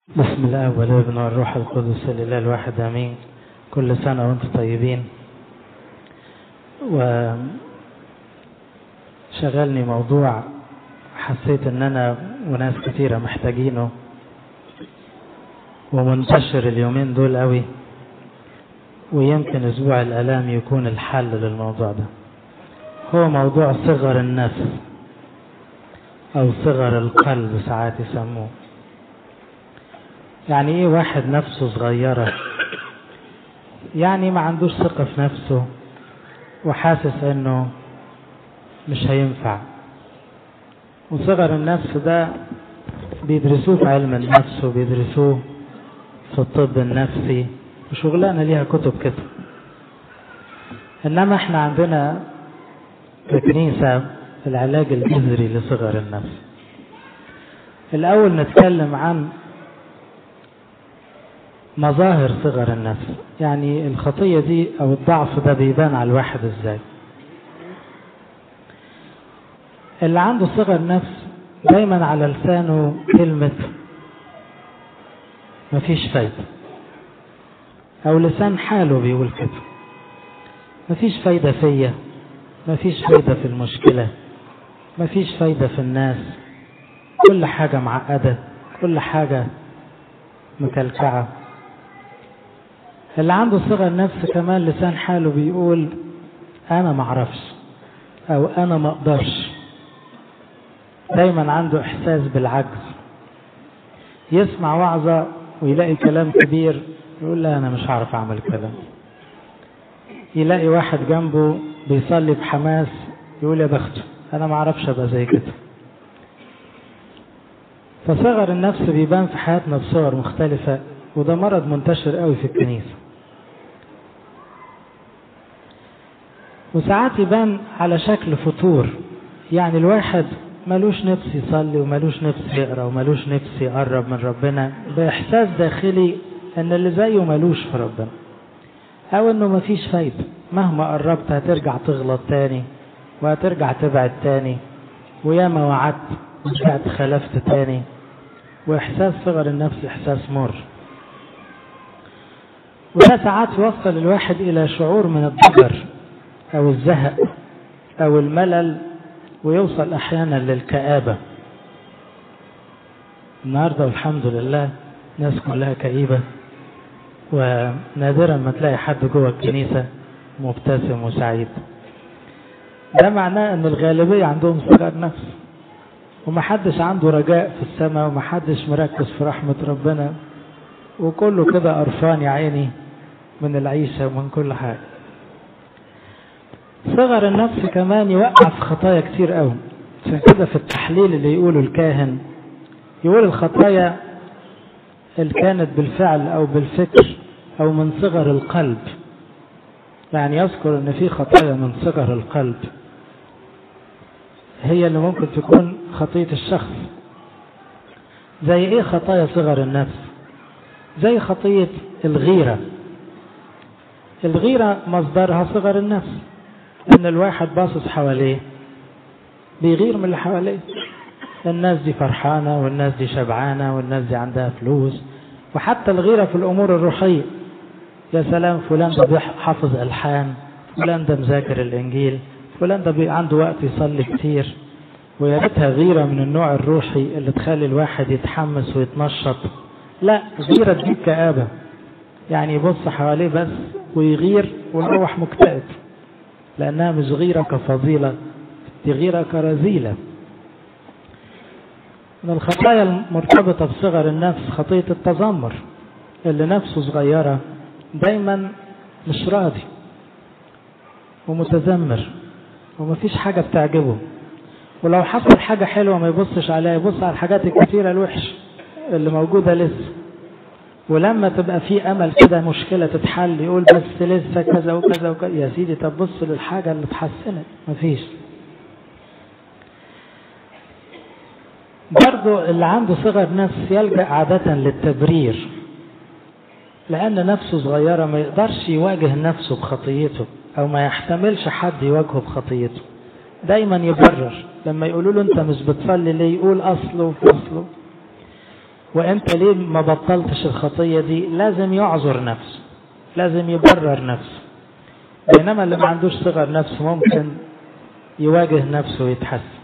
بسم الله والابن والروح القدس الاله الواحد امين كل سنه وانتم طيبين و شغلني موضوع حسيت ان انا وناس كتيره محتاجينه ومنتشر اليومين دول قوي ويمكن اسبوع الالام يكون الحل للموضوع ده هو موضوع صغر النفس او صغر القلب ساعات يسموه يعني ايه واحد نفسه صغيرة يعني ما عندوش ثقة في نفسه وحاسس انه مش هينفع وصغر النفس ده بيدرسوه في علم النفس وبيدرسوه في الطب النفسي وشغلانة ليها كتب كده انما احنا عندنا في كنيسة العلاج الجذري لصغر النفس الاول نتكلم عن مظاهر صغر النفس يعني الخطية دي أو الضعف ده بيبان على الواحد إزاي اللي عنده صغر نفس دايما على لسانه كلمة مفيش فايدة أو لسان حاله بيقول كده مفيش فايدة فيا مفيش فايدة في المشكلة مفيش فايدة في الناس كل حاجة معقدة كل حاجة مكلكعة اللي عنده صغر نفس كمان لسان حاله بيقول انا ما اعرفش او انا ما اقدرش دايما عنده احساس بالعجز يسمع وعظة ويلاقي كلام كبير يقول لا انا مش هعرف اعمل كده يلاقي واحد جنبه بيصلي بحماس يقول يا بخته انا ما اعرفش ابقى زي كده فصغر النفس بيبان في حياتنا بصور مختلفة وده مرض منتشر قوي في الكنيسة وساعات يبان على شكل فتور يعني الواحد ملوش نفس يصلي وملوش نفس يقرا وملوش نفس يقرب من ربنا باحساس داخلي ان اللي زيه ملوش في ربنا او انه مفيش فايده مهما قربت هترجع تغلط تاني وهترجع تبعد تاني وياما وعدت ورجعت خلفت تاني واحساس صغر النفس احساس مر وده ساعات يوصل الواحد الى شعور من الضجر او الزهق او الملل ويوصل احيانا للكآبة النهاردة والحمد لله الناس كلها كئيبة ونادرا ما تلاقي حد جوه الكنيسة مبتسم وسعيد ده معناه ان الغالبية عندهم صغر نفس ومحدش عنده رجاء في السماء ومحدش مركز في رحمة ربنا وكله كده قرفان يا عيني من العيشة ومن كل حاجة صغر النفس كمان يوقع في خطايا كتير قوي عشان كده في التحليل اللي يقوله الكاهن يقول الخطايا اللي كانت بالفعل او بالفكر او من صغر القلب يعني يذكر ان في خطايا من صغر القلب هي اللي ممكن تكون خطية الشخص زي ايه خطايا صغر النفس زي خطية الغيرة الغيرة مصدرها صغر النفس ان الواحد باصص حواليه بيغير من اللي حواليه الناس دي فرحانة والناس دي شبعانة والناس دي عندها فلوس وحتى الغيرة في الأمور الروحية يا سلام فلان ده حافظ ألحان فلان ده مذاكر الإنجيل فلان ده عنده وقت يصلي كتير ويا ريتها غيرة من النوع الروحي اللي تخلي الواحد يتحمس ويتنشط لا غيرة تجيب كآبة يعني يبص حواليه بس ويغير ويروح مكتئب لأنها مش غيرة كفضيلة دي غيرة كرذيلة من الخطايا المرتبطة بصغر النفس خطية التذمر اللي نفسه صغيرة دايما مش راضي ومتذمر ومفيش حاجة بتعجبه ولو حصل حاجة حلوة ما يبصش عليها يبص على الحاجات الكثيرة الوحش اللي موجودة لسه ولما تبقى في امل كده مشكلة تتحل يقول بس لسه كذا وكذا وكذا يا سيدي طب بص للحاجة اللي اتحسنت مفيش برضو اللي عنده صغر نفس يلجأ عادة للتبرير لأن نفسه صغيرة ما يقدرش يواجه نفسه بخطيته أو ما يحتملش حد يواجهه بخطيته دايما يبرر لما يقولوا له أنت مش بتصلي ليه يقول أصله وفصله وانت ليه ما بطلتش الخطية دي لازم يعذر نفسه لازم يبرر نفسه بينما اللي ما عندوش صغر نفس ممكن يواجه نفسه ويتحسن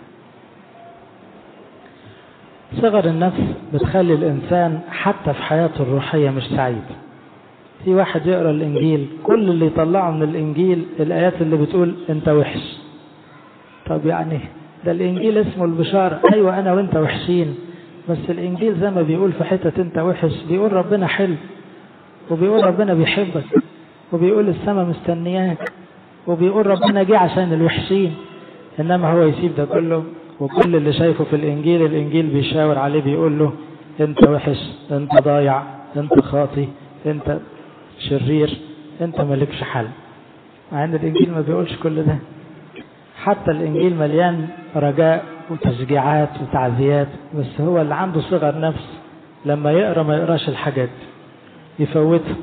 صغر النفس بتخلي الإنسان حتى في حياته الروحية مش سعيد في واحد يقرأ الإنجيل كل اللي يطلعه من الإنجيل الآيات اللي بتقول أنت وحش طب يعني ده الإنجيل اسمه البشارة أيوة أنا وأنت وحشين بس الإنجيل زي ما بيقول في حتة أنت وحش بيقول ربنا حلو وبيقول ربنا بيحبك وبيقول السماء مستنياك وبيقول ربنا جه عشان الوحشين إنما هو يسيب ده كله وكل اللي شايفه في الإنجيل الإنجيل بيشاور عليه بيقول له أنت وحش أنت ضايع أنت خاطي أنت شرير أنت مالكش حل مع أن الإنجيل ما بيقولش كل ده حتى الإنجيل مليان رجاء وتشجيعات وتعزيات بس هو اللي عنده صغر نفس لما يقرأ ما يقراش الحاجات يفوتها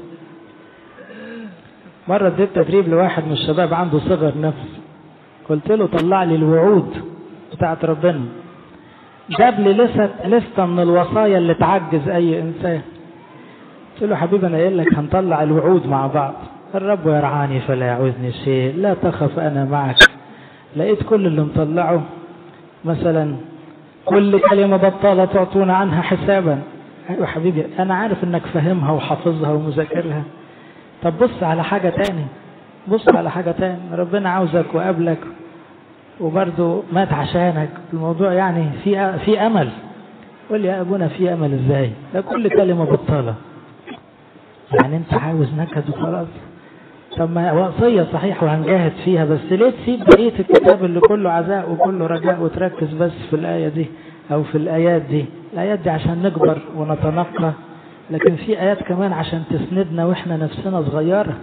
مرة اديت تدريب لواحد من الشباب عنده صغر نفس قلت له طلع لي الوعود بتاعت ربنا جاب لي لستة من الوصايا اللي تعجز أي إنسان قلت له حبيبي أنا قايل لك هنطلع الوعود مع بعض الرب يرعاني فلا يعوزني شيء لا تخف أنا معك لقيت كل اللي مطلعه مثلا كل كلمة بطالة تعطون عنها حسابا أيوة حبيبي أنا عارف إنك فاهمها وحافظها ومذاكرها طب بص على حاجة تاني بص على حاجة تاني ربنا عاوزك وقابلك وبرضه مات عشانك الموضوع يعني في في امل قول يا ابونا في امل ازاي ده كل كلمه بطاله يعني انت عاوز نكد وخلاص طب ما وصيه صحيح وهنجاهد فيها بس ليه تسيب بقيه الكتاب اللي كله عزاء وكله رجاء وتركز بس في الايه دي او في الايات دي الايات دي عشان نكبر ونتنقى لكن في ايات كمان عشان تسندنا واحنا نفسنا صغيره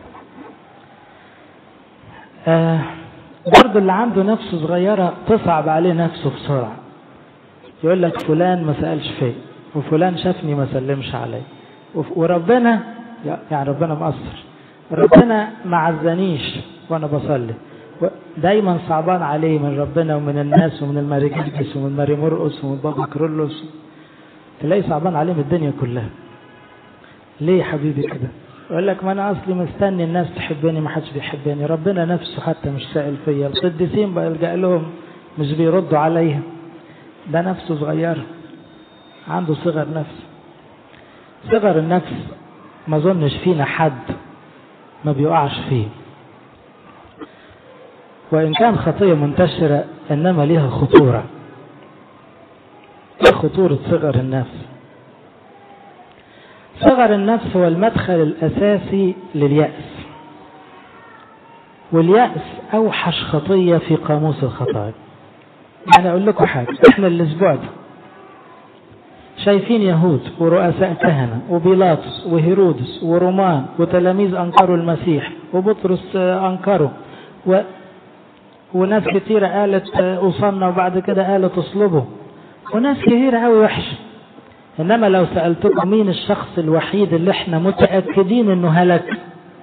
آه برضه اللي عنده نفسه صغيرة تصعب عليه نفسه بسرعة يقول لك فلان ما سألش فيا وفلان شافني ما سلمش علي وربنا يعني ربنا مقصر ربنا ما عزنيش وانا بصلي دايما صعبان عليه من ربنا ومن الناس ومن الماري جرجس ومن ماري مرقس ومن بابا كرولوس تلاقي صعبان عليه من الدنيا كلها ليه يا حبيبي كده يقول لك ما انا اصلي مستني الناس تحبني ما حدش بيحبني ربنا نفسه حتى مش سائل فيا القديسين بلجأ لهم مش بيردوا عليا ده نفسه صغير عنده صغر نفس صغر النفس ما ظنش فينا حد ما بيقعش فيه وإن كان خطية منتشرة إنما ليها خطورة ايه خطورة صغر النفس صغر النفس هو المدخل الأساسي لليأس واليأس أوحش خطية في قاموس الخطايا يعني أقول لكم حاجة إحنا الأسبوع ده شايفين يهود ورؤساء كهنة وبيلاطس وهيرودس ورومان وتلاميذ أنكروا المسيح وبطرس أنكره و... وناس كتيرة قالت أصلنا وبعد كده قالت اصلبه وناس كتيرة قوي وحشة إنما لو سألتكم مين الشخص الوحيد اللي احنا متأكدين إنه هلك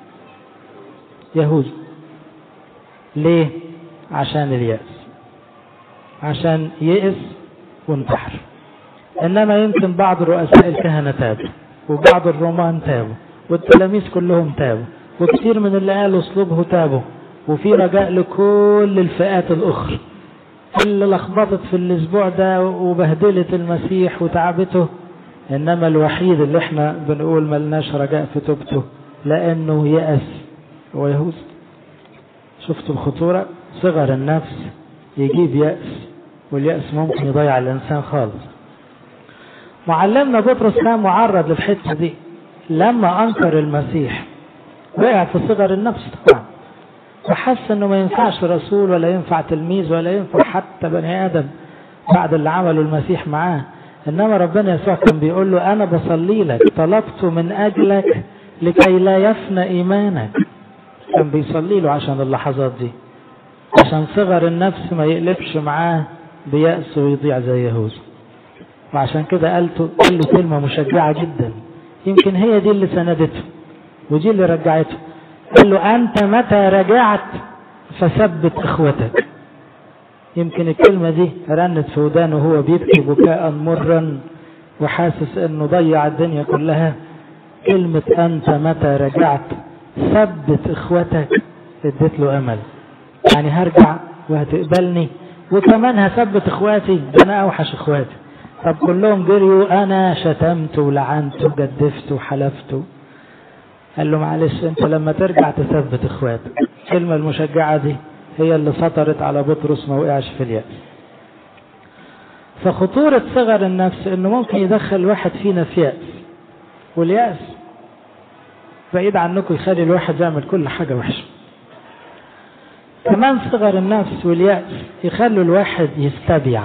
يهود ليه عشان اليأس عشان يئس وانتحر إنما يمكن بعض رؤساء الكهنة تابوا وبعض الرومان تابوا والتلاميذ كلهم تابوا وكثير من اللي قالوا اصلبه تابوا وفي رجاء لكل الفئات الأخرى اللي لخبطت في الأسبوع ده وبهدلت المسيح وتعبته إنما الوحيد اللي احنا بنقول ملناش رجاء في توبته لأنه يأس هو يهوذا شفتوا الخطورة صغر النفس يجيب يأس واليأس ممكن يضيع الإنسان خالص معلمنا بطرس كان معرض للحتة دي لما أنكر المسيح وقع في صغر النفس طبعا وحس انه ما ينفعش رسول ولا ينفع تلميذ ولا ينفع حتى بني ادم بعد اللي عمله المسيح معاه انما ربنا يسوع كان بيقول له انا بصلي لك طلبت من اجلك لكي لا يفنى ايمانك كان بيصلي له عشان اللحظات دي عشان صغر النفس ما يقلبش معاه بيأس ويضيع زي يهوذا وعشان كده قالته قال له كلمة مشجعة جدا يمكن هي دي اللي سندته ودي اللي رجعته قال له أنت متى رجعت فثبت إخوتك يمكن الكلمة دي رنت في ودانه وهو بيبكي بكاء مرا وحاسس انه ضيع الدنيا كلها كلمة انت متى رجعت ثبت اخوتك اديت له امل يعني هرجع وهتقبلني وكمان هثبت اخواتي ده انا اوحش اخواتي طب كلهم جريوا انا شتمت ولعنت وجدفت وحلفت قال له معلش انت لما ترجع تثبت اخواتك الكلمة المشجعة دي هي اللي سطرت على بطرس ما وقعش في اليأس فخطورة صغر النفس انه ممكن يدخل واحد فينا في يأس واليأس بعيد عنكم يخلي الواحد يعمل كل حاجة وحشة كمان صغر النفس واليأس يخلوا الواحد يستبيع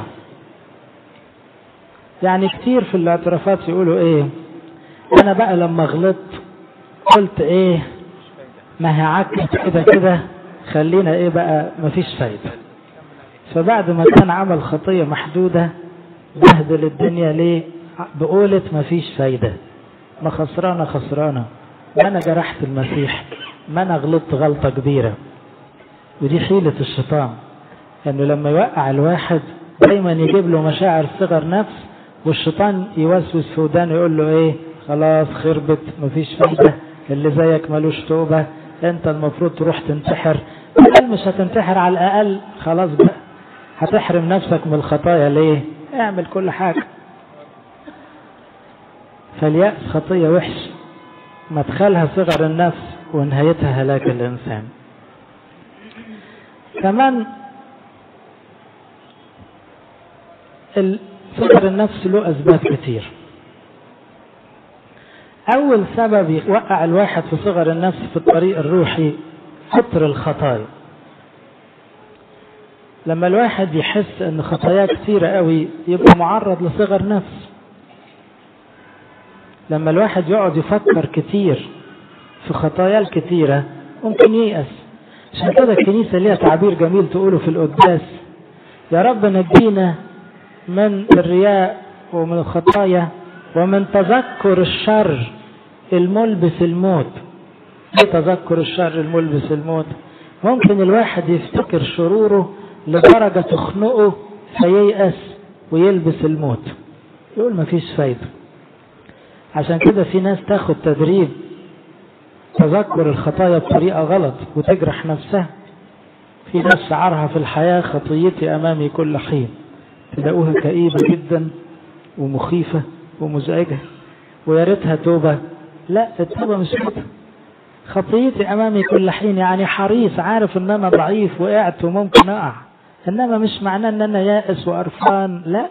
يعني كتير في الاعترافات يقولوا ايه انا بقى لما غلطت قلت ايه ما هي عكت كده كده خلينا ايه بقى مفيش فايدة فبعد ما كان عمل خطية محدودة بهدل الدنيا ليه بقولة مفيش فايدة ما خسرانة خسرانة ما انا جرحت المسيح ما انا غلطت غلطة كبيرة ودي حيلة الشيطان انه لما يوقع الواحد دايما يجيب له مشاعر صغر نفس والشيطان يوسوس في ودانه يقول له ايه خلاص خربت مفيش فايدة اللي زيك ملوش توبة انت المفروض تروح تنتحر قال مش هتنتحر على الاقل خلاص بقى هتحرم نفسك من الخطايا ليه اعمل كل حاجة فاليأس خطية وحش مدخلها صغر النفس ونهايتها هلاك الإنسان كمان صغر النفس له أسباب كتير أول سبب يوقع الواحد في صغر النفس في الطريق الروحي كتر الخطايا لما الواحد يحس ان خطاياه كتيرة قوي يبقى معرض لصغر نفس لما الواحد يقعد يفكر كتير في خطاياه الكتيرة ممكن ييأس عشان كده الكنيسة ليها تعبير جميل تقوله في القداس يا رب نجينا من الرياء ومن الخطايا ومن تذكر الشر الملبس الموت ايه تذكر الشر الملبس الموت ممكن الواحد يفتكر شروره لدرجة تخنقه فييأس ويلبس الموت يقول مفيش فايدة عشان كده في ناس تاخد تدريب تذكر الخطايا بطريقة غلط وتجرح نفسها في ناس شعرها في الحياة خطيتي أمامي كل حين تلاقوها كئيبة جدا ومخيفة ومزعجة ويا ريتها توبة لا التوبة مش كده خطيتي أمامي كل حين يعني حريص عارف ان انا ضعيف وقعت وممكن اقع انما مش معناه ان انا يائس وقرفان لا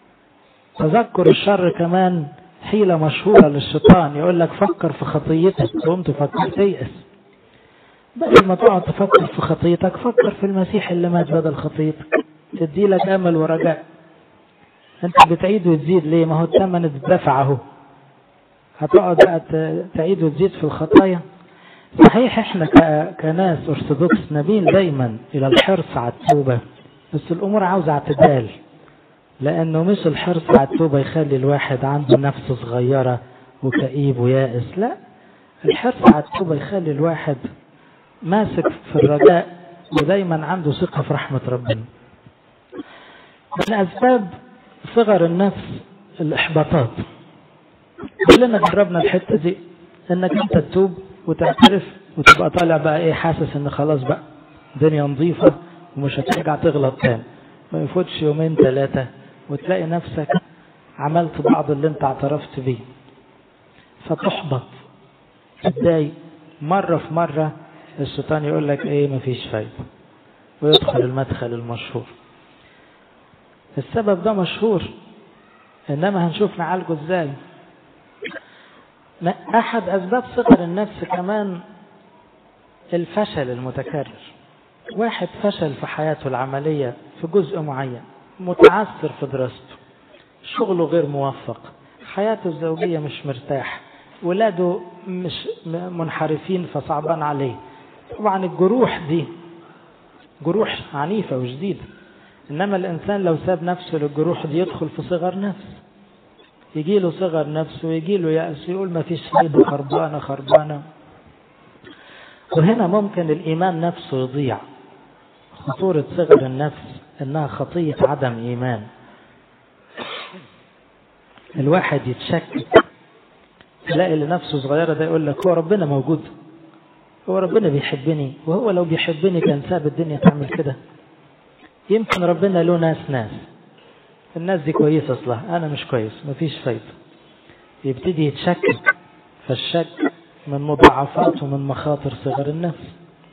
تذكر الشر كمان حيلة مشهورة للشيطان يقول لك فكر في خطيتك تقوم تفكر تيأس بدل ما تقعد تفكر في خطيتك فكر في المسيح اللي مات بدل خطيتك تدي لك امل ورجاء انت بتعيد وتزيد ليه ما هو الثمن اتدفع اهو هتقعد بقى تعيد وتزيد في الخطايا صحيح احنا كناس ارثوذكس نميل دايما الى الحرص على التوبة بس الامور عاوزة اعتدال لانه مش الحرص على التوبة يخلي الواحد عنده نفس صغيرة وكئيب ويائس لا الحرص على التوبة يخلي الواحد ماسك في الرجاء ودايما عنده ثقة في رحمة ربنا من اسباب صغر النفس الاحباطات كلنا جربنا الحتة دي انك انت تتوب وتعترف وتبقى طالع بقى ايه حاسس ان خلاص بقى الدنيا نظيفة ومش هترجع تغلط تاني ما يفوتش يومين ثلاثة وتلاقي نفسك عملت بعض اللي انت اعترفت بيه فتحبط تتضايق مرة في مرة الشيطان يقول لك ايه مفيش فايدة ويدخل المدخل المشهور السبب ده مشهور انما هنشوف نعالجه ازاي احد اسباب صغر النفس كمان الفشل المتكرر واحد فشل في حياته العملية في جزء معين متعثر في دراسته شغله غير موفق حياته الزوجية مش مرتاح ولاده مش منحرفين فصعبان عليه طبعا الجروح دي جروح عنيفة وجديدة إنما الإنسان لو ساب نفسه للجروح دي يدخل في صغر نفس يجي له صغر نفس ويجي له يأس يقول ما فيش فايدة خربانة خربانة وهنا ممكن الإيمان نفسه يضيع خطورة صغر النفس إنها خطية عدم إيمان الواحد يتشكك تلاقي لنفسه صغيرة ده يقول لك هو ربنا موجود هو ربنا بيحبني وهو لو بيحبني كان ساب الدنيا تعمل كده يمكن ربنا له ناس ناس الناس دي كويسة أصلا أنا مش كويس مفيش فايدة يبتدي يتشكك فالشك من مضاعفات ومن مخاطر صغر النفس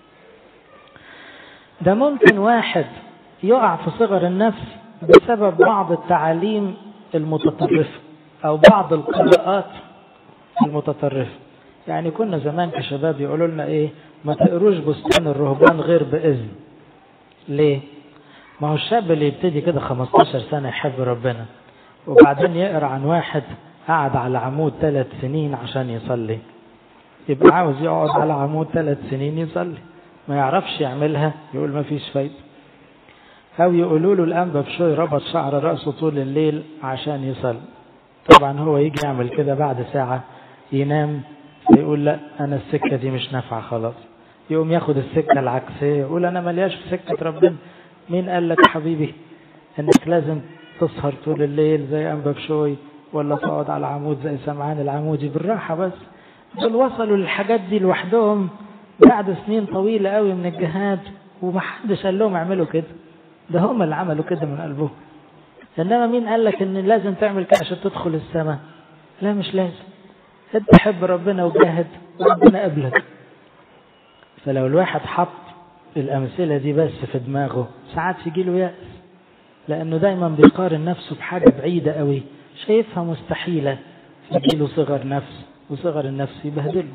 ده ممكن واحد يقع في صغر النفس بسبب بعض التعاليم المتطرفة أو بعض القراءات المتطرفة يعني كنا زمان كشباب يقولوا لنا إيه ما تقروش بستان الرهبان غير بإذن ليه؟ ما هو الشاب اللي يبتدي كده 15 سنة يحب ربنا وبعدين يقرأ عن واحد قعد على عمود ثلاث سنين عشان يصلي يبقى عاوز يقعد على عمود ثلاث سنين يصلي ما يعرفش يعملها يقول ما فيش فايدة أو يقولوا له الأنبا بشوي ربط شعر رأسه طول الليل عشان يصلي طبعا هو يجي يعمل كده بعد ساعة ينام يقول لا أنا السكة دي مش نافعة خلاص يقوم ياخد السكة العكسية يقول أنا ملياش في سكة ربنا مين قال لك حبيبي انك لازم تسهر طول الليل زي أنبا بشوي ولا تقعد على عمود زي سمعان العمودي بالراحة بس دول وصلوا للحاجات دي لوحدهم بعد سنين طويلة قوي من الجهاد ومحدش قال لهم اعملوا كده ده هم اللي عملوا كده من قلبهم انما مين قال لك ان لازم تعمل كده عشان تدخل السماء لا مش لازم انت حب ربنا وجاهد وربنا قبلك فلو الواحد حط الامثله دي بس في دماغه ساعات يجي له يأس لانه دايما بيقارن نفسه بحاجه بعيده قوي شايفها مستحيله يجي له صغر نفس وصغر النفس يبهدله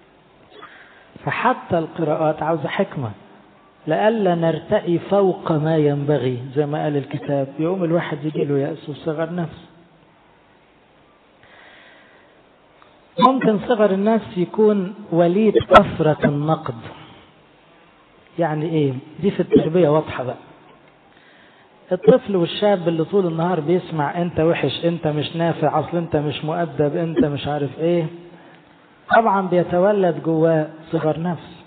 فحتى القراءات عاوزه حكمه لئلا نرتقي فوق ما ينبغي زي ما قال الكتاب يوم الواحد يجي له يأس وصغر نفس ممكن صغر النفس يكون وليد كثرة النقد يعني ايه دي في التربية واضحة بقى الطفل والشاب اللي طول النهار بيسمع انت وحش انت مش نافع اصل انت مش مؤدب انت مش عارف ايه طبعا بيتولد جواه صغر نفس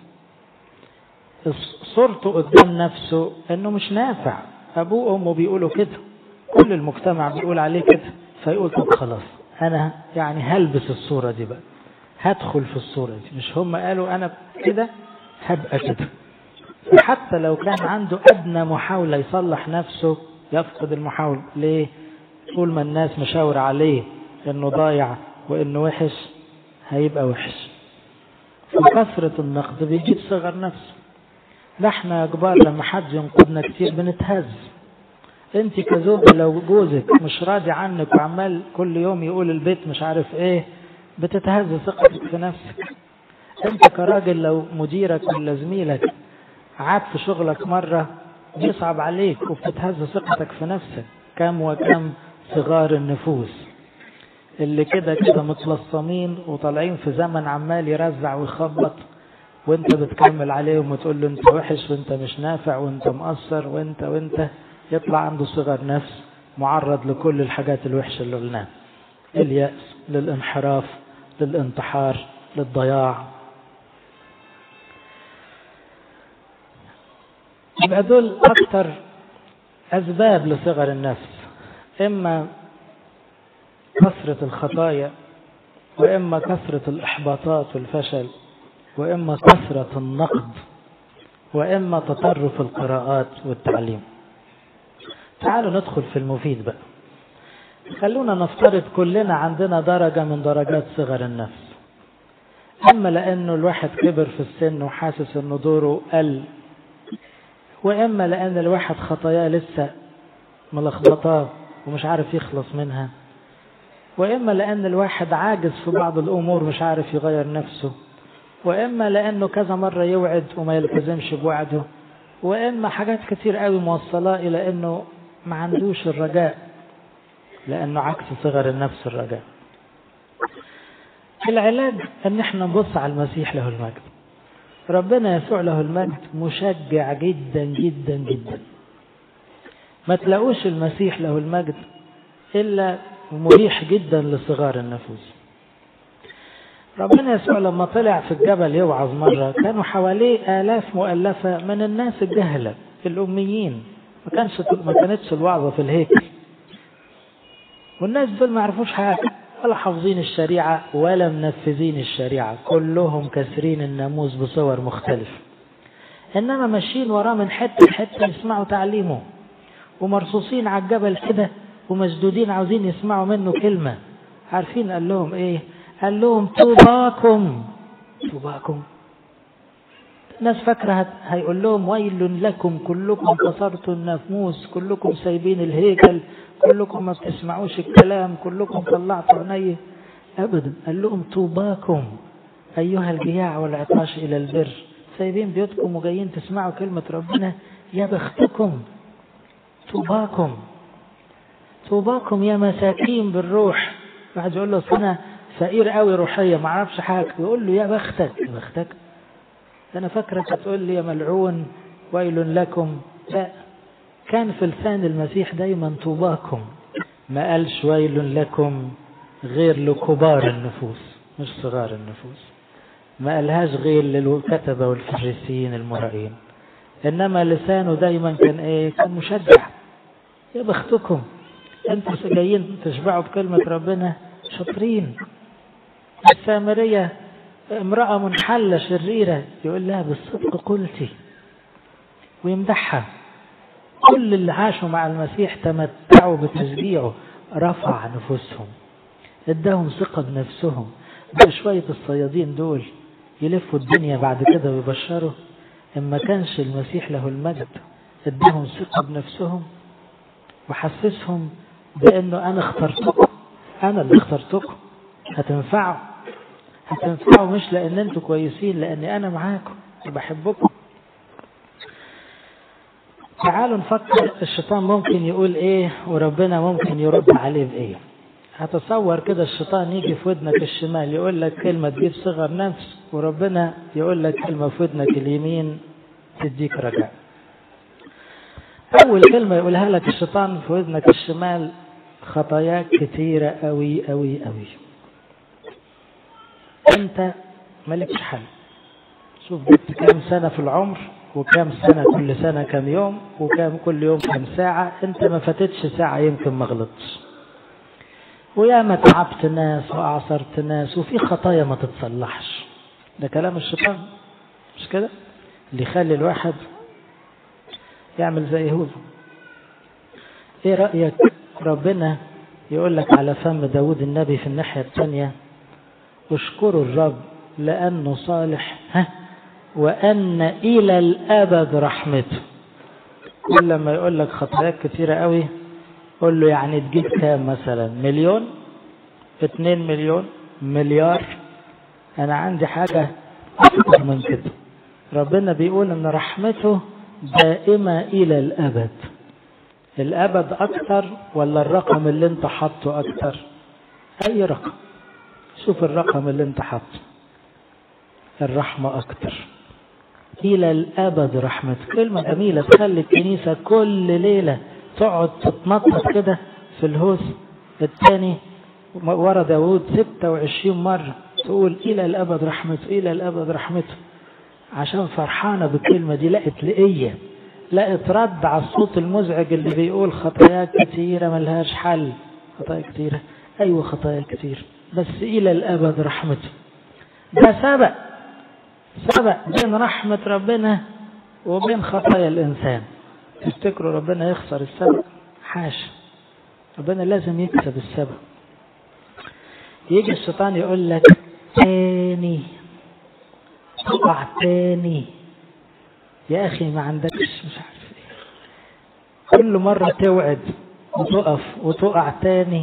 صورته قدام نفسه انه مش نافع ابوه وامه بيقولوا كده كل المجتمع بيقول عليه كده فيقول طب خلاص انا يعني هلبس الصورة دي بقى هدخل في الصورة دي مش هم قالوا انا كده هبقى كده حتى لو كان عنده ادنى محاولة يصلح نفسه يفقد المحاولة ليه طول ما الناس مشاور عليه انه ضايع وانه وحش هيبقى وحش وكثرة النقد بيجيب صغر نفسه ده احنا يا كبار لما حد ينقدنا كتير بنتهز انت كزوجة لو جوزك مش راضي عنك وعمال كل يوم يقول البيت مش عارف ايه بتتهز ثقتك في نفسك انت كراجل لو مديرك ولا زميلك عاد في شغلك مرة بيصعب عليك وبتتهز ثقتك في نفسك كم وكم صغار النفوس اللي كده كده متلصمين وطالعين في زمن عمال يرزع ويخبط وانت بتكمل عليهم وتقول له انت وحش وانت مش نافع وانت مقصر وانت وانت يطلع عنده صغر نفس معرض لكل الحاجات الوحشة اللي قلناها اليأس للانحراف للانتحار للضياع يبقى دول أكثر أسباب لصغر النفس إما كثرة الخطايا وإما كثرة الإحباطات والفشل وإما كثرة النقد وإما تطرف القراءات والتعليم تعالوا ندخل في المفيد بقى خلونا نفترض كلنا عندنا درجة من درجات صغر النفس أما لأنه الواحد كبر في السن وحاسس أنه دوره قل وإما لأن الواحد خطاياه لسه ملخبطاه ومش عارف يخلص منها وإما لأن الواحد عاجز في بعض الأمور مش عارف يغير نفسه وإما لأنه كذا مرة يوعد وما يلتزمش بوعده وإما حاجات كتير قوي موصلاه إلى أنه ما عندوش الرجاء لأنه عكس صغر النفس الرجاء العلاج أن احنا نبص على المسيح له المجد ربنا يسوع له المجد مشجع جدا جدا جدا ما تلاقوش المسيح له المجد إلا مريح جدا لصغار النفوس ربنا يسوع لما طلع في الجبل يوعظ مرة كانوا حواليه آلاف مؤلفة من الناس الجهلة الأميين ما كانش ما كانتش الوعظة في الهيكل والناس دول ما يعرفوش حاجة ولا حافظين الشريعة ولا منفذين الشريعة كلهم كسرين الناموس بصور مختلفة إنما ماشيين وراه من حتة لحتة يسمعوا تعليمه ومرصوصين على الجبل كده ومشدودين عاوزين يسمعوا منه كلمة عارفين قال لهم ايه قال لهم طوباكم طوباكم الناس فاكرة هيقول لهم ويل لكم كلكم كسرتوا الناموس كلكم سايبين الهيكل كلكم ما بتسمعوش الكلام كلكم طلعتوا عينيه أبدا قال لهم طوباكم أيها الجياع والعطاش إلى البر سايبين بيوتكم وجايين تسمعوا كلمة ربنا يا بختكم طوباكم طوباكم يا مساكين بالروح واحد يقول له أنا فقير قوي روحية ما اعرفش حاجة يقول له يا بختك يا بختك أنا فاكرك هتقول لي يا ملعون ويل لكم لا كان في لسان المسيح دايما طوباكم ما قالش ويل لكم غير لكبار النفوس مش صغار النفوس ما قالهاش غير للكتبة والفريسيين المرائين إنما لسانه دايما كان إيه كان مشجع يا بختكم أنتوا جايين تشبعوا بكلمة ربنا شاطرين السامرية امرأة منحلة شريرة يقول لها بالصدق قلتي ويمدحها كل اللي عاشوا مع المسيح تمتعوا بتشجيعه رفع نفوسهم اداهم ثقة بنفسهم بقى شوية الصيادين دول يلفوا الدنيا بعد كده ويبشروا إما كانش المسيح له المجد اداهم ثقة بنفسهم وحسسهم بأنه أنا اخترتكم أنا اللي اخترتكم هتنفعوا هتنفعوا مش لأن أنتوا كويسين لأني أنا معاكم وبحبكم تعالوا نفكر الشيطان ممكن يقول ايه وربنا ممكن يرد عليه بايه هتصور كده الشيطان يجي في ودنك الشمال يقول لك كلمة تجيب صغر نفس وربنا يقول لك كلمة في ودنك اليمين تديك رجاء أول كلمة يقولها لك الشيطان في ودنك الشمال خطاياك كتيرة أوي أوي أوي أنت مالكش حل شوف جبت كام سنة في العمر وكام سنة كل سنة كام يوم وكام كل يوم كام ساعة انت ما فاتتش ساعة يمكن ما غلطتش ويا ما تعبت ناس وأعصرت ناس وفي خطايا ما تتصلحش ده كلام الشيطان مش كده اللي يخلي الواحد يعمل زي يهوذا ايه رأيك ربنا يقول لك على فم داود النبي في الناحية الثانية اشكروا الرب لأنه صالح ها وأن إلى الأبد رحمته كل لما يقول لك خطاياك كثيرة قوي قول له يعني تجيب كام مثلا مليون اتنين مليون مليار أنا عندي حاجة أكثر من كده ربنا بيقول إن رحمته دائمة إلى الأبد الأبد أكثر ولا الرقم اللي أنت حاطه أكثر أي رقم شوف الرقم اللي أنت حاطه الرحمة أكثر إلى الأبد رحمة كلمة جميلة تخلي الكنيسة كل ليلة تقعد تتنطط كده في الهوس الثاني ورا داود 26 مرة تقول إلى الأبد رحمته إلى الأبد رحمته عشان فرحانة بالكلمة دي لقت لقية لقت رد على الصوت المزعج اللي بيقول خطاياك كتيرة ملهاش حل خطايا كتيرة أيوة خطايا كتير بس إلى الأبد رحمته ده سبق سبق بين رحمة ربنا وبين خطايا الإنسان تفتكروا ربنا يخسر السبق حاشا ربنا لازم يكسب السبق يجي الشيطان يقول لك تاني تقع تاني يا أخي ما عندكش مش عارف ايه كل مرة توعد وتقف وتقع تاني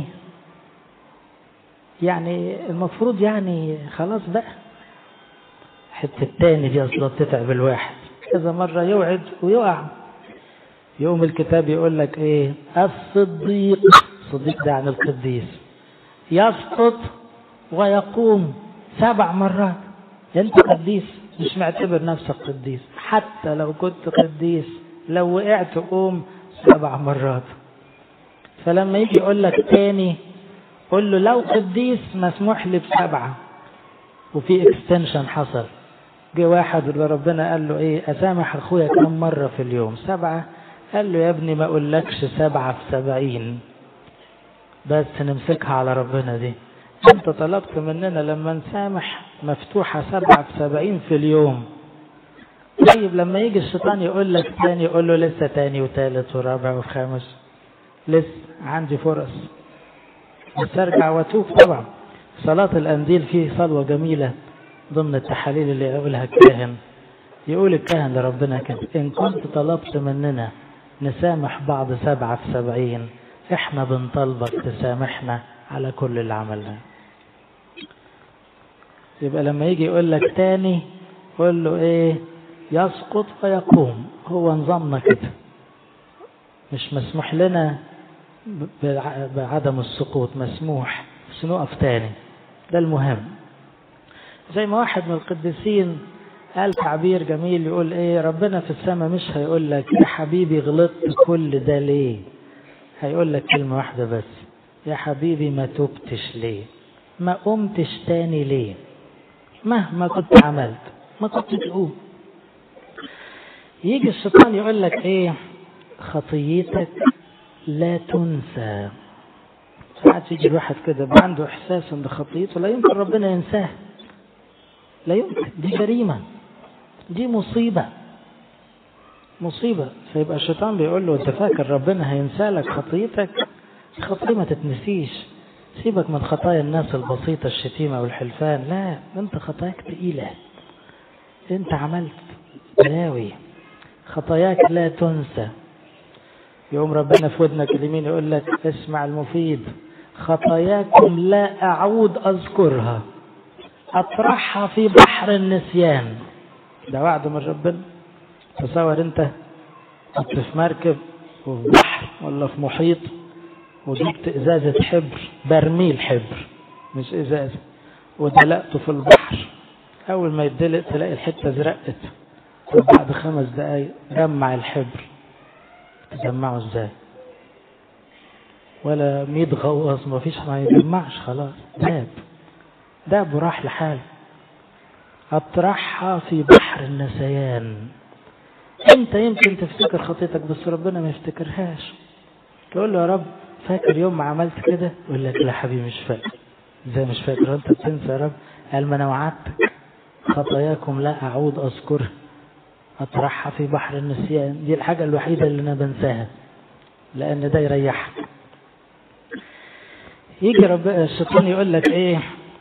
يعني المفروض يعني خلاص بقى حتة التاني دي أصلا تتعب الواحد كذا مرة يوعد ويقع يوم الكتاب يقول لك ايه الصديق الصديق ده عن القديس يسقط ويقوم سبع مرات انت قديس مش معتبر نفسك قديس حتى لو كنت قديس لو وقعت قوم سبع مرات فلما يجي يقول لك تاني قول له لو قديس مسموح لي بسبعة وفي اكستنشن حصل جه واحد اللي ربنا قال له ايه اسامح اخويا كم مرة في اليوم سبعة قال له يا ابني ما اقولكش سبعة في سبعين بس نمسكها على ربنا دي انت طلبت مننا لما نسامح مفتوحة سبعة في سبعين في اليوم طيب لما يجي الشيطان يقول لك تاني يقول له لسه تاني وتالت ورابع وخامس لسه عندي فرص بس ارجع واتوب طبعا صلاة الأنديل فيه صلوة جميلة ضمن التحاليل اللي يقولها الكاهن يقول الكاهن لربنا كده إن كنت طلبت مننا نسامح بعض سبعة في سبعين احنا بنطلبك تسامحنا على كل اللي عملناه يبقى لما يجي يقول لك تاني قول له ايه يسقط ويقوم هو نظامنا كده مش مسموح لنا بعدم السقوط مسموح بس نقف تاني ده المهم زي ما واحد من القديسين قال تعبير جميل يقول ايه ربنا في السماء مش هيقول لك يا حبيبي غلطت كل ده ليه هيقول لك كلمة واحدة بس يا حبيبي ما تبتش ليه ما قمتش تاني ليه مهما كنت عملت ما كنت تقوم يجي الشيطان يقول لك ايه خطيتك لا تنسى ساعات يجي الواحد كده عنده احساس ان خطيته لا يمكن ربنا ينساه لا يمكن دي جريمة دي مصيبة مصيبة فيبقى الشيطان بيقول له انت فاكر ربنا هينسى لك خطيتك خطية ما تتنسيش سيبك من خطايا الناس البسيطة الشتيمة والحلفان لا انت خطاياك تقيلة انت عملت بلاوي خطاياك لا تنسى يوم ربنا في ودنك اليمين يقول لك اسمع المفيد خطاياكم لا أعود أذكرها أطرحها في بحر النسيان ده وعد من ربنا تصور انت كنت في مركب وفي بحر ولا في محيط وجبت ازازة حبر برميل حبر مش ازازة ودلقته في البحر اول ما يدلق تلاقي الحتة زرقت بعد خمس دقايق جمع الحبر تجمعه ازاي ولا ميت غواص ما فيش ما يجمعش خلاص داب داب وراح لحاله اطرحها في بحر النسيان انت يمكن تفتكر خطيتك بس ربنا ما يفتكرهاش تقول له يا رب فاكر يوم ما عملت كده يقول لك لا حبيبي مش فاكر ازاي مش فاكر انت بتنسى يا رب قال ما انا وعدتك خطاياكم لا اعود اذكرها اطرحها في بحر النسيان دي الحاجة الوحيدة اللي انا بنساها لان ده يريحك يجي رب الشيطان يقول لك ايه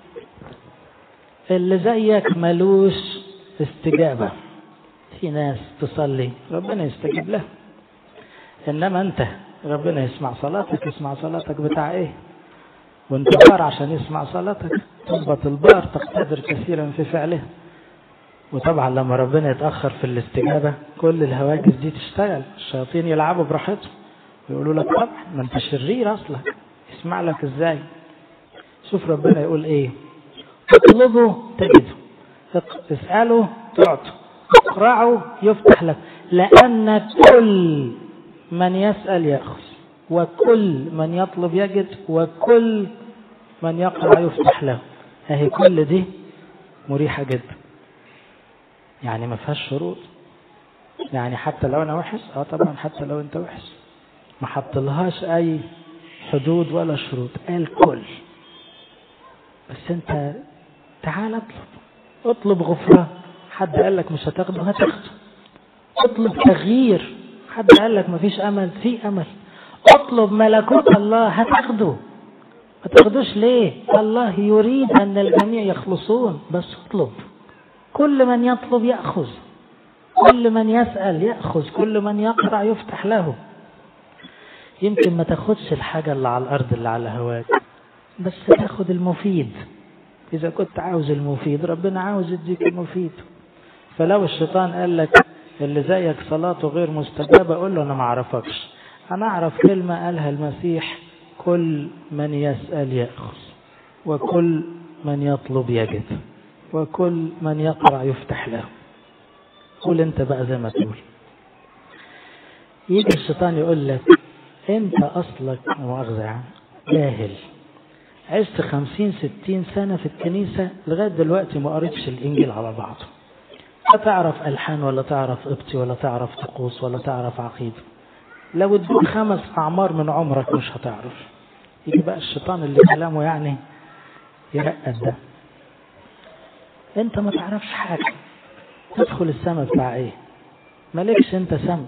اللي زيك ملوش استجابة في ناس تصلي ربنا يستجيب له انما انت ربنا يسمع صلاتك يسمع صلاتك بتاع ايه وانت بار عشان يسمع صلاتك تضبط البار تقتدر كثيرا في فعله وطبعا لما ربنا يتأخر في الاستجابة كل الهواجس دي تشتغل الشياطين يلعبوا براحتهم ويقولوا لك طبعا ما انت شرير اصلك يسمع لك ازاي شوف ربنا يقول ايه اطلبوا تجدوا اسألوا تعطوا اقرعوا يفتح لك لأن كل من يسأل يأخذ وكل من يطلب يجد وكل من يقرأ يفتح له اهي كل دي مريحة جدا يعني ما فيهاش شروط يعني حتى لو انا وحش اه طبعا حتى لو انت وحش ما حطلهاش اي حدود ولا شروط قال كل بس انت تعال اطلب اطلب غفران حد قال لك مش هتاخده هتاخده اطلب تغيير حد قال لك مفيش امل في امل اطلب ملكوت الله هتاخده ما تاخدوش ليه الله يريد ان الجميع يخلصون بس اطلب كل من يطلب ياخذ كل من يسال ياخذ كل من يقرع يفتح له يمكن ما تاخدش الحاجه اللي على الارض اللي على هواك بس تاخد المفيد إذا كنت عاوز المفيد ربنا عاوز يديك المفيد فلو الشيطان قال لك اللي زيك صلاته غير مستجابة قول له أنا ما أعرفكش أنا أعرف كلمة قالها المسيح كل من يسأل يأخذ وكل من يطلب يجد وكل من يقرأ يفتح له قول أنت بقى زي ما تقول يجي الشيطان يقول لك أنت أصلك مؤاخذة يعني جاهل عشت خمسين ستين سنة في الكنيسة لغاية دلوقتي ما قريتش الإنجيل على بعضه لا تعرف ألحان ولا تعرف قبطي ولا تعرف طقوس ولا تعرف عقيدة لو ادوك خمس أعمار من عمرك مش هتعرف يجي بقى الشيطان اللي كلامه يعني يرقد ده انت ما تعرفش حاجة تدخل السماء بتاع ايه مالكش انت سم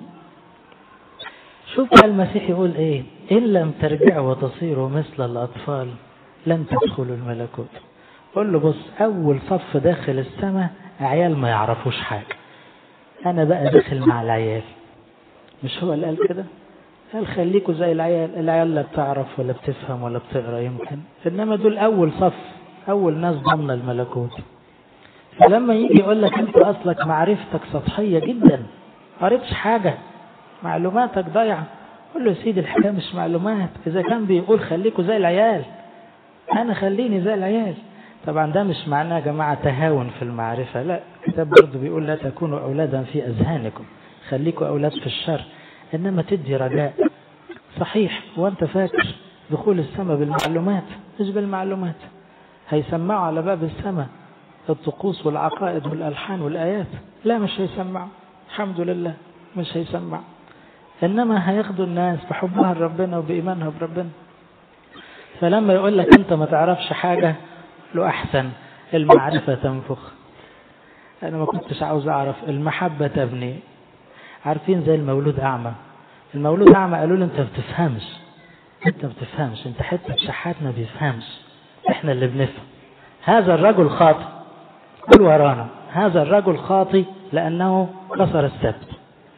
شوف بقى المسيح يقول ايه ان لم ترجعوا وتصيروا مثل الاطفال لن تدخلوا الملكوت قول له بص اول صف داخل السماء عيال ما يعرفوش حاجة انا بقى داخل مع العيال مش هو اللي قال كده قال خليكوا زي العيال العيال لا بتعرف ولا بتفهم ولا بتقرا يمكن انما دول اول صف اول ناس ضمن الملكوت فلما يجي يقول لك انت اصلك معرفتك سطحيه جدا قريتش حاجه معلوماتك ضايعه قول له يا سيدي الحكايه مش معلومات اذا كان بيقول خليكوا زي العيال انا خليني زي العيال طبعا ده مش معناه يا جماعه تهاون في المعرفه لا الكتاب برضه بيقول لا تكونوا اولادا في اذهانكم خليكوا اولاد في الشر انما تدي رجاء صحيح وانت فاكر دخول السماء بالمعلومات مش بالمعلومات هيسمعوا على باب السماء الطقوس والعقائد والالحان والايات لا مش هيسمعوا الحمد لله مش هيسمع انما هياخدوا الناس بحبها لربنا وبايمانها بربنا فلما يقول لك انت ما تعرفش حاجه له احسن المعرفه تنفخ انا ما كنتش عاوز اعرف المحبه تبني عارفين زي المولود أعمى المولود أعمى قالوا له أنت ما بتفهمش أنت ما بتفهمش أنت حتة شحات ما بيفهمش إحنا اللي بنفهم هذا الرجل خاطئ قل ورانا هذا الرجل خاطئ لأنه كسر السبت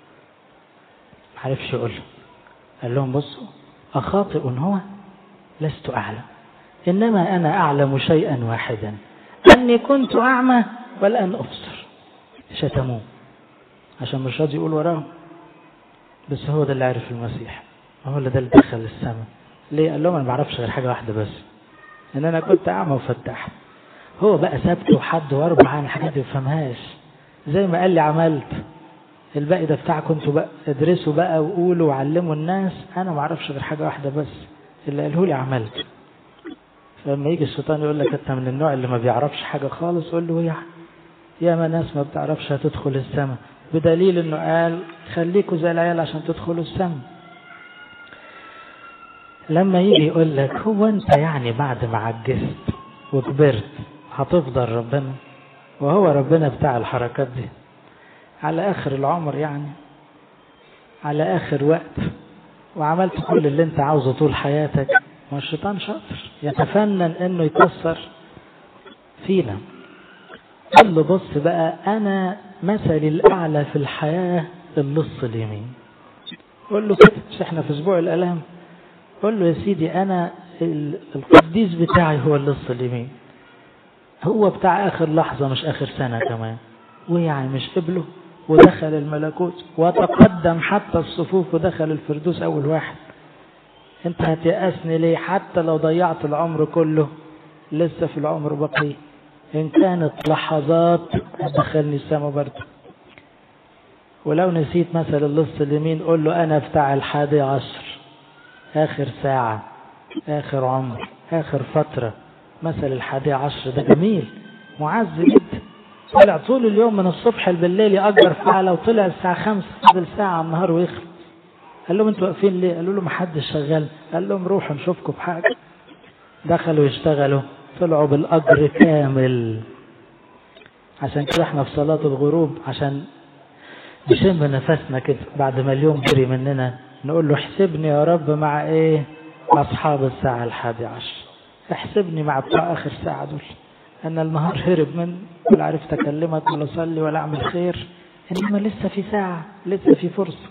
ما عرفش يقول له قال لهم بصوا أخاطئ هو لست أعلم إنما أنا أعلم شيئا واحدا أني كنت أعمى والآن أبصر شتموه عشان مش راضي يقول وراهم بس هو ده اللي عرف المسيح هو اللي ده اللي دخل السماء ليه قال لهم انا ما اعرفش غير حاجه واحده بس ان انا كنت اعمى وفتح هو بقى سبت وحد واربع عن الحاجات دي ما بفهمهاش زي ما قال لي عملت الباقي ده بتاعكم انتوا بقى ادرسوا بقى وقولوا وعلموا الناس انا ما اعرفش غير حاجه واحده بس اللي قاله لي عملت فلما يجي الشيطان يقول لك انت من النوع اللي ما بيعرفش حاجه خالص قول له يعني يا ما ناس ما بتعرفش هتدخل السماء بدليل انه قال خليكوا زي العيال عشان تدخلوا السماء لما يجي يقول لك هو انت يعني بعد ما عجزت وكبرت هتفضل ربنا وهو ربنا بتاع الحركات دي على اخر العمر يعني على اخر وقت وعملت كل اللي انت عاوزه طول حياتك ما الشيطان شاطر يتفنن انه يكسر فينا قال له بص بقى انا مثلي الاعلى في الحياه اللص اليمين قول له كده مش احنا في اسبوع الالام قول له يا سيدي انا القديس بتاعي هو اللص اليمين هو بتاع اخر لحظه مش اخر سنه كمان ويعني مش قبله ودخل الملكوت وتقدم حتى الصفوف ودخل الفردوس اول واحد انت هتيأسني ليه حتى لو ضيعت العمر كله لسه في العمر بقي ان كانت لحظات هتدخلني السما برضه ولو نسيت مثل اللص اليمين قول له انا بتاع الحادي عشر اخر ساعة اخر عمر اخر فترة مثل الحادي عشر ده جميل معز جدا طلع طول اليوم من الصبح بالليل يأجر فعلة وطلع الساعة خمسة فضل ساعة على النهار ويخلص قال لهم انتوا واقفين ليه قالوا له ما حدش شغال قال لهم روحوا نشوفكم بحاجة دخلوا يشتغلوا طلعوا بالأجر كامل عشان كده احنا في صلاة الغروب عشان نشم نفسنا كده بعد ما اليوم جري مننا نقول له احسبني يا رب مع ايه أصحاب الساعة الحادي عشر احسبني مع بتوع آخر ساعة دول أنا النهار هرب من ولا عرفت أكلمك ولا أصلي ولا أعمل خير إنما لسه في ساعة لسه في فرصة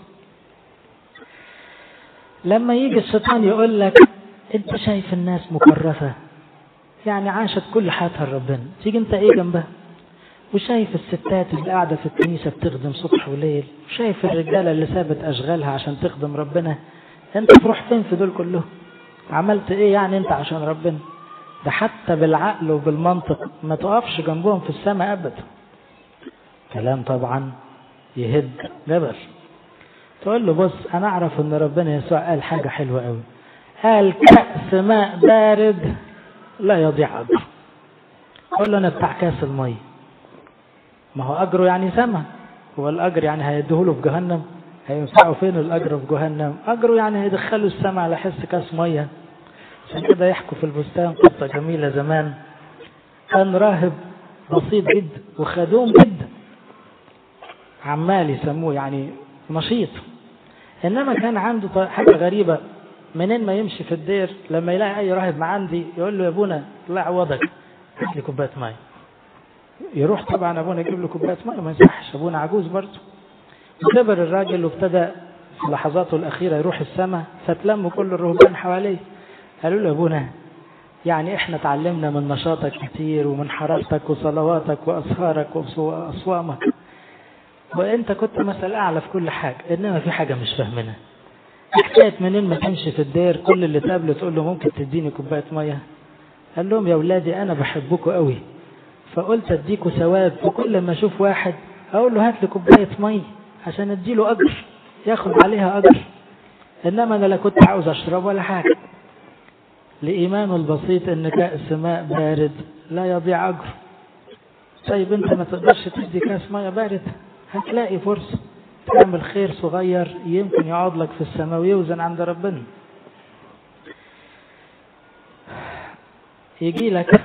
لما يجي الشيطان يقول لك أنت شايف الناس مكرفة يعني عاشت كل حياتها لربنا تيجي أنت إيه جنبها وشايف الستات اللي قاعدة في الكنيسة بتخدم صبح وليل وشايف الرجالة اللي سابت أشغالها عشان تخدم ربنا أنت تروح فين في دول كلهم عملت إيه يعني أنت عشان ربنا ده حتى بالعقل وبالمنطق ما تقفش جنبهم في السماء أبدا كلام طبعا يهد جبل تقول له بص أنا أعرف أن ربنا يسوع قال حاجة حلوة قوي قال كأس ماء بارد لا يضيع أجر قول له أنا بتاع كاس المية ما هو أجره يعني سما هو الأجر يعني هيديهوله في جهنم هينفعه فين الأجر في جهنم أجره يعني هيدخله السما على حس كاس مية عشان كده يحكوا في البستان قصة جميلة زمان كان راهب بسيط جدا وخدوم جدا عمال يسموه يعني نشيط انما كان عنده حاجة غريبة منين ما يمشي في الدير لما يلاقي اي راهب ما عندي يقول له يا ابونا طلع عوضك هات لي كوبايه ميه يروح طبعا ابونا يجيب له كوبايه ميه ما يصحش ابونا عجوز برضه وكبر الراجل وابتدى في لحظاته الاخيره يروح السماء فتلموا كل الرهبان حواليه قالوا له يا ابونا يعني احنا اتعلمنا من نشاطك كتير ومن حرارتك وصلواتك واسهارك واصوامك وانت كنت مثل اعلى في كل حاجه انما في حاجه مش فاهمينها حكايه منين ما تمشي في الدير كل اللي تقابله تقول له ممكن تديني كوبايه ميه قال لهم يا اولادي انا بحبكم قوي فقلت اديكوا ثواب وكل ما اشوف واحد اقول له هات لي كوبايه ميه عشان اديله اجر ياخد عليها اجر انما انا لا كنت عاوز اشرب ولا حاجه لايمانه البسيط ان كاس ماء بارد لا يضيع اجر طيب انت ما تقدرش تدي كاس ميه بارد هتلاقي فرصه تعمل خير صغير يمكن يقعد لك في السماء ويوزن عند ربنا يجي لك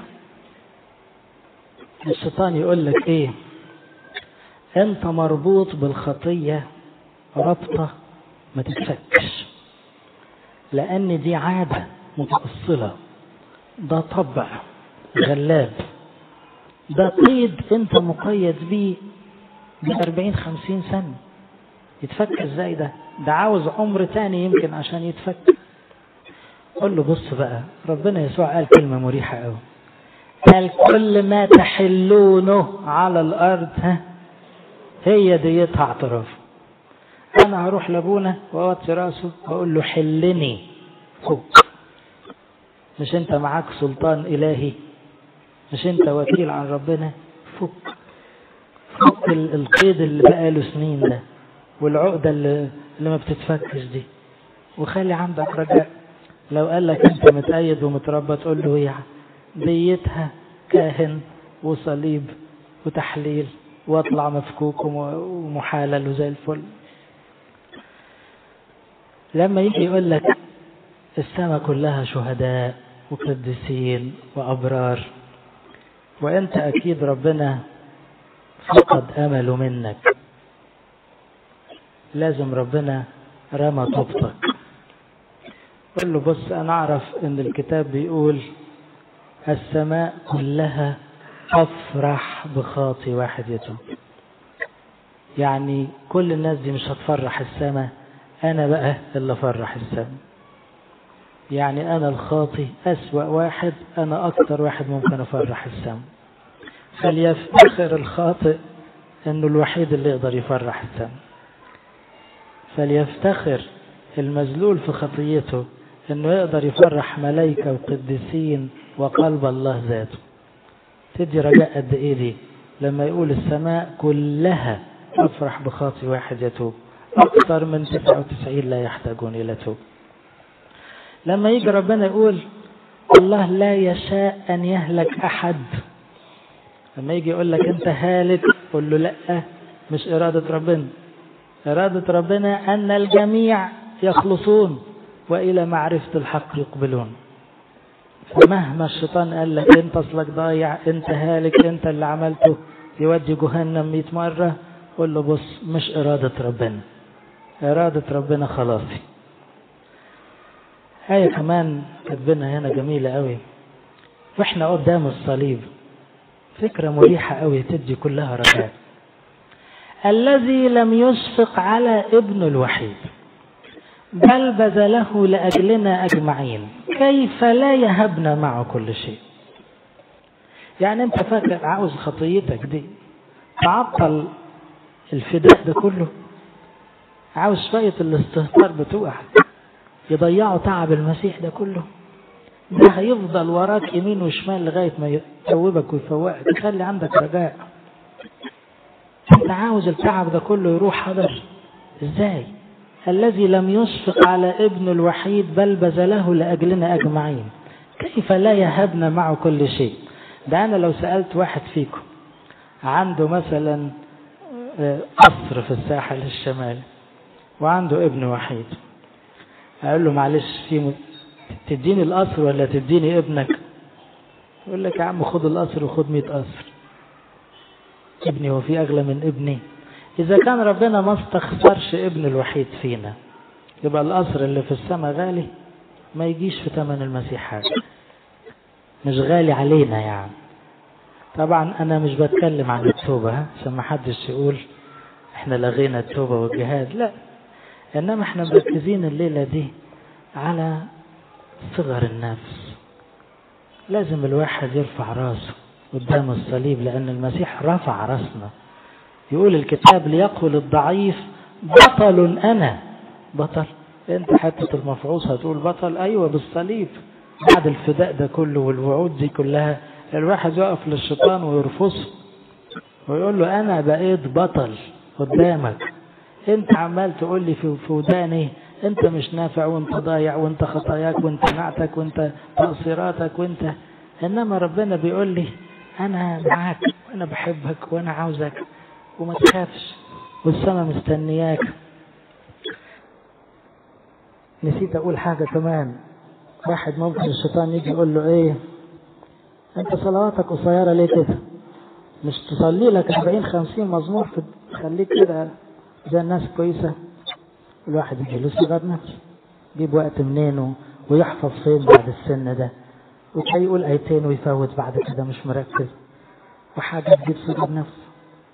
الشيطان يقول لك ايه انت مربوط بالخطية ربطة ما تتفكش لان دي عادة متأصلة ده طبع غلاب ده قيد انت مقيد بيه بأربعين خمسين سنة يتفك ازاي ده ده عاوز عمر تاني يمكن عشان يتفك قول له بص بقى ربنا يسوع قال كلمة مريحة قوي قال كل ما تحلونه على الأرض ها هي ديتها اعتراف أنا هروح لأبونا وأوطي راسه وأقول له حلني فك مش أنت معاك سلطان إلهي مش أنت وكيل عن ربنا فك فك القيد اللي بقاله سنين ده والعقدة اللي, اللي ما بتتفكش دي وخلي عندك رجاء لو قال لك انت متأيد ومتربى تقول له هي ديتها كاهن وصليب وتحليل واطلع مفكوك ومحالل وزي الفل لما يجي يقول لك السماء كلها شهداء وقديسين وأبرار وانت اكيد ربنا فقد امله منك لازم ربنا رمى طوبتك قل له بص انا اعرف ان الكتاب بيقول السماء كلها تفرح بخاطي واحد يتوب يعني كل الناس دي مش هتفرح السماء انا بقى اللي افرح السماء يعني انا الخاطي اسوأ واحد انا اكتر واحد ممكن افرح السماء فليفتخر الخاطئ انه الوحيد اللي يقدر يفرح السماء فليفتخر المذلول في خطيته انه يقدر يفرح ملائكة وقديسين وقلب الله ذاته تدي رجاء قد ايه دي لما يقول السماء كلها تفرح بخاطي واحد يتوب اكثر من 99 لا يحتاجون الى توب لما يجي ربنا يقول الله لا يشاء ان يهلك احد لما يجي يقول لك انت هالك قول له لا مش ارادة ربنا ارادة ربنا ان الجميع يخلصون والى معرفة الحق يقبلون فمهما الشيطان قال لك انت اصلك ضايع انت هالك انت اللي عملته يودي جهنم 100 مرة قول له بص مش ارادة ربنا ارادة ربنا خلاصي آية كمان كاتبينها هنا جميلة قوي واحنا قدام الصليب فكرة مريحة قوي تدي كلها رجاء الذي لم يشفق على ابن الوحيد بل بذله لأجلنا أجمعين كيف لا يهبنا معه كل شيء يعني انت فاكر عاوز خطيتك دي تعطل الفداء ده كله عاوز شوية الاستهتار بتوعك يضيعوا تعب المسيح ده كله ده هيفضل وراك يمين وشمال لغاية ما يتوبك ويفوقك خلي عندك رجاء انت عاوز التعب ده كله يروح حضر ازاي الذي لم يشفق على ابن الوحيد بل بذله لأجلنا أجمعين كيف لا يهبنا معه كل شيء ده أنا لو سألت واحد فيكم عنده مثلا قصر في الساحل الشمالي وعنده ابن وحيد أقول له معلش في تديني القصر ولا تديني ابنك يقول لك يا عم خد القصر وخد 100 قصر ابني هو في اغلى من ابني اذا كان ربنا ما استخسرش ابن الوحيد فينا يبقى القصر اللي في السماء غالي ما يجيش في ثمن المسيح حاجه مش غالي علينا يعني طبعا انا مش بتكلم عن التوبه عشان ما حدش يقول احنا لغينا التوبه والجهاد لا انما احنا مركزين الليله دي على صغر النفس لازم الواحد يرفع راسه قدام الصليب لأن المسيح رفع راسنا يقول الكتاب ليقول الضعيف بطل أنا بطل أنت حتة المفعوص هتقول بطل أيوة بالصليب بعد الفداء ده كله والوعود دي كلها الواحد يقف للشيطان ويرفضه ويقول له أنا بقيت بطل قدامك أنت عمال تقول لي في وداني انت مش نافع وانت ضايع وانت خطاياك وانت نعتك وانت تقصيراتك وانت انما ربنا بيقول لي انا معاك وانا بحبك وانا عاوزك وما تخافش والسما مستنياك نسيت اقول حاجة كمان واحد ممكن الشيطان يجي يقول له ايه انت صلواتك قصيرة ليه كده مش تصلي لك 40 50 مزمور في خليك كده زي الناس كويسة الواحد يجي له صغر نفسه يجيب وقت منين ويحفظ فين بعد السن ده وتلاقيه يقول ايتين ويفوت بعد كده مش مركز وحاجة تجيب صغر نفسه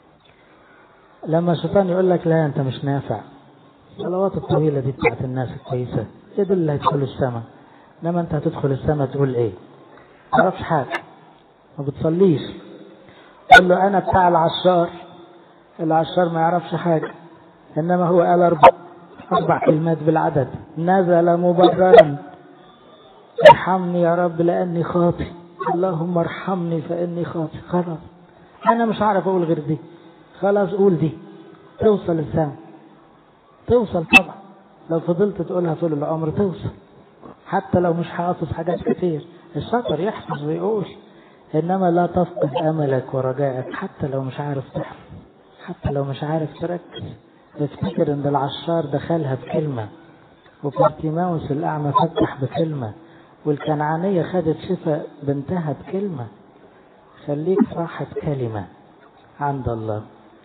لما الشيطان يقول لك لا انت مش نافع الصلوات الطويلة دي بتاعت الناس الكويسة ايه دول اللي هيدخلوا السماء انما انت هتدخل السماء تقول ايه ما تعرفش حاجة ما بتصليش قال له انا بتاع العشار العشار ما يعرفش حاجة انما هو قال اربع اربع كلمات بالعدد نزل مبررا ارحمني يا رب لاني خاطئ اللهم ارحمني فاني خاطئ خلاص انا مش عارف اقول غير دي خلاص قول دي توصل السما توصل طبعا لو فضلت تقولها طول العمر توصل حتى لو مش حافظ حاجات كتير الشاطر يحفظ ويقول انما لا تفقد املك ورجائك حتى لو مش عارف تحفظ حتى لو مش عارف تركز افتكر ان العشار دخلها بكلمة وبارتيماوس الاعمى فتح بكلمة والكنعانية خدت شفاء بنتها بكلمة خليك صاحب كلمة عند الله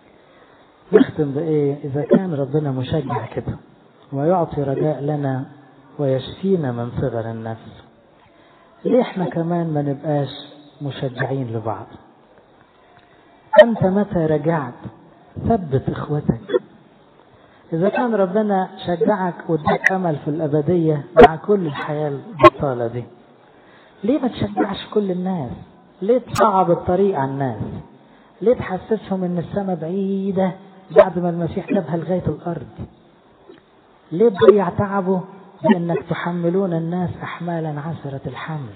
نختم بإيه إذا كان ربنا مشجع كده ويعطي رجاء لنا ويشفينا من صغر النفس ليه احنا كمان ما نبقاش مشجعين لبعض أنت متى رجعت ثبت إخوتك إذا كان ربنا شجعك واداك أمل في الأبدية مع كل الحياة البطالة دي ليه ما تشجعش كل الناس ليه تصعب الطريق على الناس ليه تحسسهم ان السماء بعيدة بعد ما المسيح جابها لغاية الأرض ليه تضيع تعبه بأنك تحملون الناس أحمالا عسرة الحمل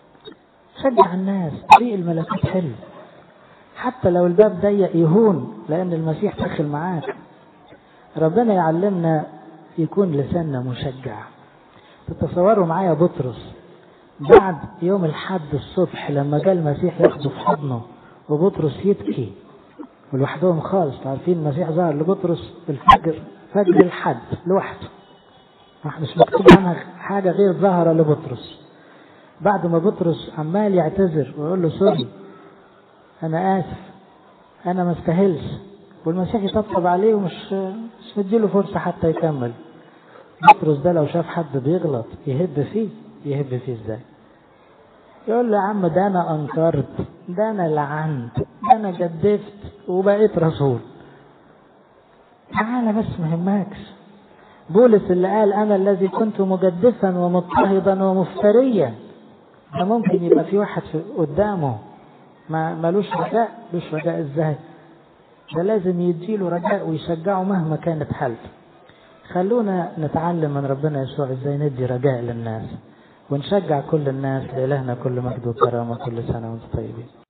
شجع الناس طريق الملكوت حلو حتى لو الباب ضيق يهون لأن المسيح داخل معاك ربنا يعلمنا يكون لساننا مشجع تتصوروا معايا بطرس بعد يوم الحد الصبح لما جاء المسيح ياخده في حضنه وبطرس يبكي ولوحدهم خالص عارفين المسيح ظهر لبطرس الفجر فجر الحد لوحده مش مكتوب عنها حاجة غير ظهر لبطرس بعد ما بطرس عمال يعتذر ويقول له سوري أنا آسف أنا ما استاهلش والمسيح يطبطب عليه ومش مش مديله فرصة حتى يكمل بطرس ده لو شاف حد بيغلط يهب فيه يهب فيه ازاي يقول له يا عم ده انا انكرت ده انا لعنت ده انا جدفت وبقيت رسول تعالى بس ما يهمكش بولس اللي قال انا الذي كنت مجدفا ومضطهدا ومفتريا ده ممكن يبقى في واحد في قدامه ما ملوش رجاء ملوش رجاء ازاي ده لازم يديله رجاء ويشجعه مهما كانت حالته خلونا نتعلم من ربنا يسوع ازاي ندي رجاء للناس ونشجع كل الناس لإلهنا كل مجد وكرامة كل سنة وانتم طيبين